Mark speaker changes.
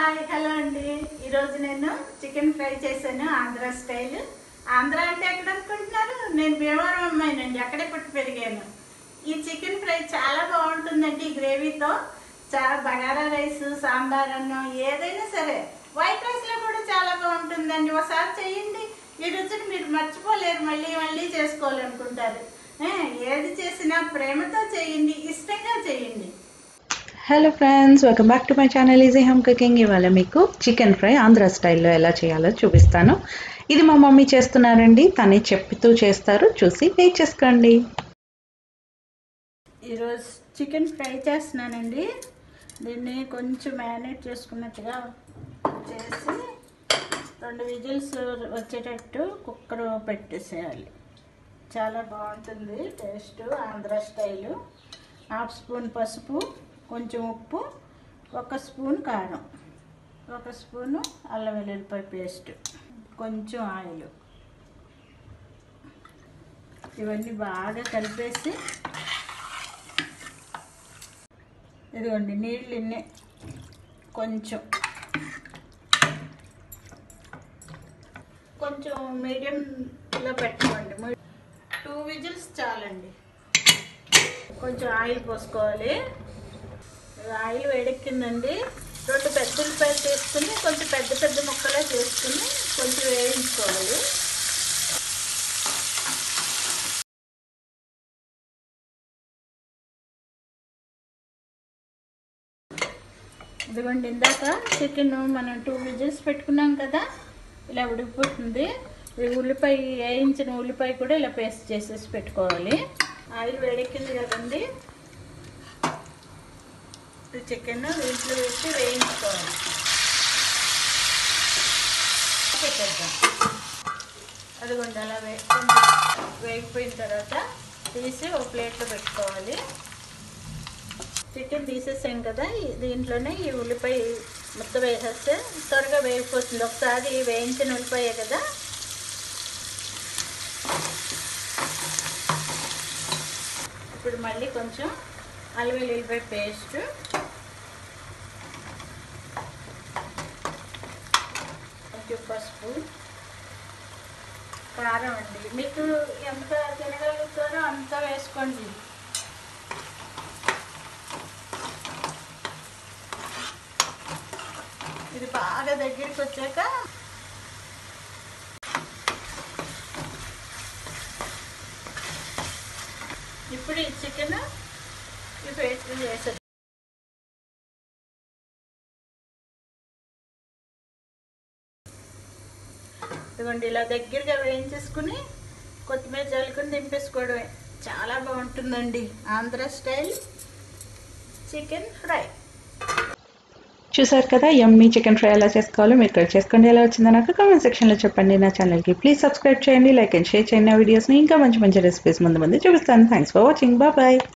Speaker 1: hi hello అండి ఈరోజు నేను చికెన్ ఫ్రై చేశాను ఆంధ్ర స్టైల్ ఆంధ్ర అంటే ఎక్కడ అనుకుంటున్నారు నేను భీమవరం అమ్మాయినండి అక్కడే పుట్టి పెరిగాను ఈ చికెన్ ఫ్రై చాలా బాగుంటుందండి ఈ గ్రేవీతో చాలా బగారా రైస్ సాంబార్ అన్నం ఏదైనా సరే వైట్ రైస్లో కూడా చాలా బాగుంటుందండి ఒకసారి చేయండి ఈ రుచిని మీరు మర్చిపోలేరు మళ్ళీ మళ్ళీ చేసుకోవాలనుకుంటారు ఏ, ఏది చేసినా ప్రేమతో చేయండి ఇష్టంగా చేయండి
Speaker 2: hello friends welcome back to my channel easy home cooking ఇవాళ మీకు చికెన్ ఫ్రై ఆంధ్ర స్టైల్లో ఎలా చేయాలో చూపిస్తాను ఇది మా మమ్మీ చేస్తున్నారండి తనే చెప్తూ చేస్తారు చూసి వెయిట్ చేసుకోండి
Speaker 1: ఈరోజు చికెన్ ఫ్రై చేస్తున్నానండి దీన్ని కొంచెం మ్యారినేట్ చేసుకున్నట్టుగా చేసి రెండు విజిల్స్ వచ్చేటట్టు కుక్కర్ పెట్టేసేయాలి చాలా బాగుంటుంది taste Andhra style half spoon పసుపు కొంచెం ఉప్పు ఒక స్పూన్ కారం ఒక స్పూను అల్లం వెల్లుల్లిపాయ పేస్ట్ కొంచెం ఆయిల్ ఇవన్నీ బాగా కలిపేసి ఇదిగోండి నీళ్ళు ఇన్ని కొంచెం కొంచెం మీడియంలో పెట్టుకోండి టూ విజిల్స్ చాలండి కొంచెం ఆయిల్ పోసుకోవాలి ఆయిల్ వేడెక్కిందండి రెండు పెద్ద ఉల్లిపాయలు తీసుకుని కొంచెం పెద్ద పెద్ద ముక్కలే చేసుకుని కొంచెం వేయించుకోవాలి ఇదిగోండి ఇందాక చికెన్ మనం టూ విజిల్స్ పెట్టుకున్నాం కదా ఇలా ఉడికిపోతుంది ఈ ఉల్లిపాయ వేయించిన ఉల్లిపాయ కూడా ఇలా పేస్ట్ చేసేసి పెట్టుకోవాలి ఆయిల్ వేడెక్కింది కదండి ఈ చికెన్ ఇంట్లో వేసి వేయించుకోవాలి పెట్టేద్దాం అదిగోండి అలా వే కొంచెం వేగిపోయిన తర్వాత తీసి ఒక ప్లేట్లో పెట్టుకోవాలి చికెన్ తీసేసాం కదా ఈ- దీంట్లోనే ఈ ఉల్లిపాయ మొత్తం వేసేస్తే త్వరగా వేగిపోతుంది ఒకసారి వేయించిన ఉల్లిపాయ కదా ఇప్పుడు మళ్ళీ కొంచెం అల్లం వెల్లుల్లిపాయ పేస్ట్ కొంచెం పసుపు కారం అండి మీకు ఎంత తినగలుగుతారో అంత వేసుకోండి ఇది బాగా దగ్గరికి వచ్చాక ఇప్పుడు ఈ చికెన్ ఈ పేస్ట్ చేసేది ఇదిగోండి ఇలా దగ్గరగా వేయించేసుకుని కొత్తిమీర జల్లుకుని దింపేసుకోవడమే చాలా బాగుంటుందండి ఆంధ్ర స్టైల్ చికెన్ ఫ్రై
Speaker 2: చూసారు కదా యమ్మీ చికెన్ ఫ్రై ఎలా చేసుకోవాలో మీరు కూడా చేసుకోండి ఎలా వచ్చిందో నాకు కామెంట్ సెక్షన్లో చెప్పండి నా ఛానల్కి ప్లీజ్ సబ్స్క్రైబ్ చేయండి లైక్ అండ్ షేర్ చేయండి నా వీడియోస్ని ఇంకా మంచి మంచి రెసిపీస్ ముందు ముందు చూపిస్తాను థ్యాంక్స్ ఫర్ వాచింగ్ బాయ్